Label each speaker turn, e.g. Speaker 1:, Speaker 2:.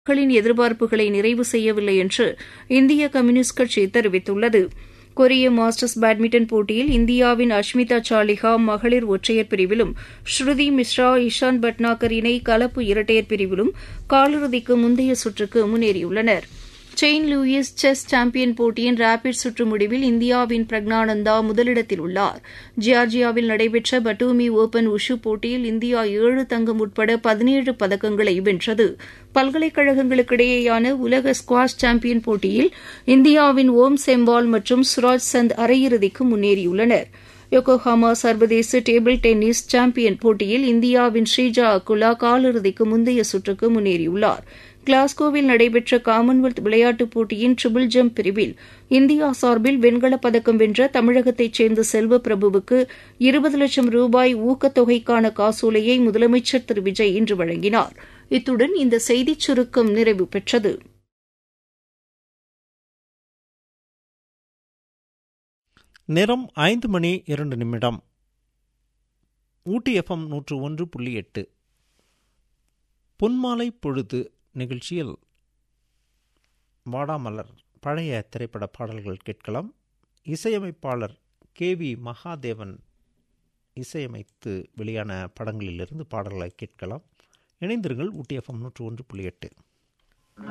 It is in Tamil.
Speaker 1: மக்களின் எதிர்பார்ப்புகளை நிறைவு செய்யவில்லை என்று இந்திய கம்யூனிஸ்ட் கட்சி தெரிவித்துள்ளது கொரிய மாஸ்டர்ஸ் பேட்மிண்டன் போட்டியில் இந்தியாவின் அஷ்மிதா சாலிஹா மகளிர் ஒற்றையர் பிரிவிலும் ஸ்ருதி மிஸ்ரா இஷான் பட்னாகர் இணை கலப்பு இரட்டையர் பிரிவிலும் காலிறுதிக்கு முந்தைய சுற்றுக்கு முன்னேறியுள்ளனா் செயின்ட் லூயிஸ் செஸ் சாம்பியன் போட்டியின் ரேபிட் சுற்று முடிவில் இந்தியாவின் பிரக்னானந்தா முதலிடத்தில் உள்ளார் ஜியார்ஜியாவில் நடைபெற்ற பட்டூமி ஒபன் உஷு போட்டியில் இந்தியா ஏழு தங்கம் உட்பட பதினேழு பதக்கங்களை வென்றது பல்கலைக்கழகங்களுக்கிடையேயான உலக ஸ்குவாஷ் சாம்பியன் போட்டியில் இந்தியாவின் ஓம் செம்பால் மற்றும் சுராஜ் சந்த் அரையிறுதிக்கு முன்னேறியுள்ளனா் யோகோஹாமா சர்வதேச டேபிள் டென்னிஸ் சாம்பியன் போட்டியில் இந்தியாவின் ஸ்ரீஜா அக்குலா காலிறுதிக்கு முந்தைய சுற்றுக்கு முன்னேறியுள்ளார் கிளாஸ்கோவில் நடைபெற்ற காமன்வெல்த் விளையாட்டுப் போட்டியின் ட்ரிபிள் ஜம்ப் பிரிவில் இந்தியா சார்பில் வெண்கலப் பதக்கம் வென்ற தமிழகத்தைச் சேர்ந்த செல்வ பிரபுவுக்கு இருபது லட்சம் ரூபாய் ஊக்கத்தொகைக்கான காசோலையை முதலமைச்சர் திரு விஜய் இன்று வழங்கினார் இத்துடன் இந்த செய்திச் சுருக்கம் நிறைவு பெற்றது
Speaker 2: நிறம் ஐந்து மணி இரண்டு நிமிடம் ஊட்டி எஃப்எம் நூற்று ஒன்று புள்ளி எட்டு பொன்மாலை பொழுது நிகழ்ச்சியில் வாடாமலர் பழைய திரைப்பட பாடல்கள் கேட்கலாம் இசையமைப்பாளர் கே வி மகாதேவன் இசையமைத்து வெளியான படங்களிலிருந்து பாடல்களை கேட்கலாம் இணைந்திருங்கள் ஊட்டி எஃப்எம் நூற்று ஒன்று புள்ளி எட்டு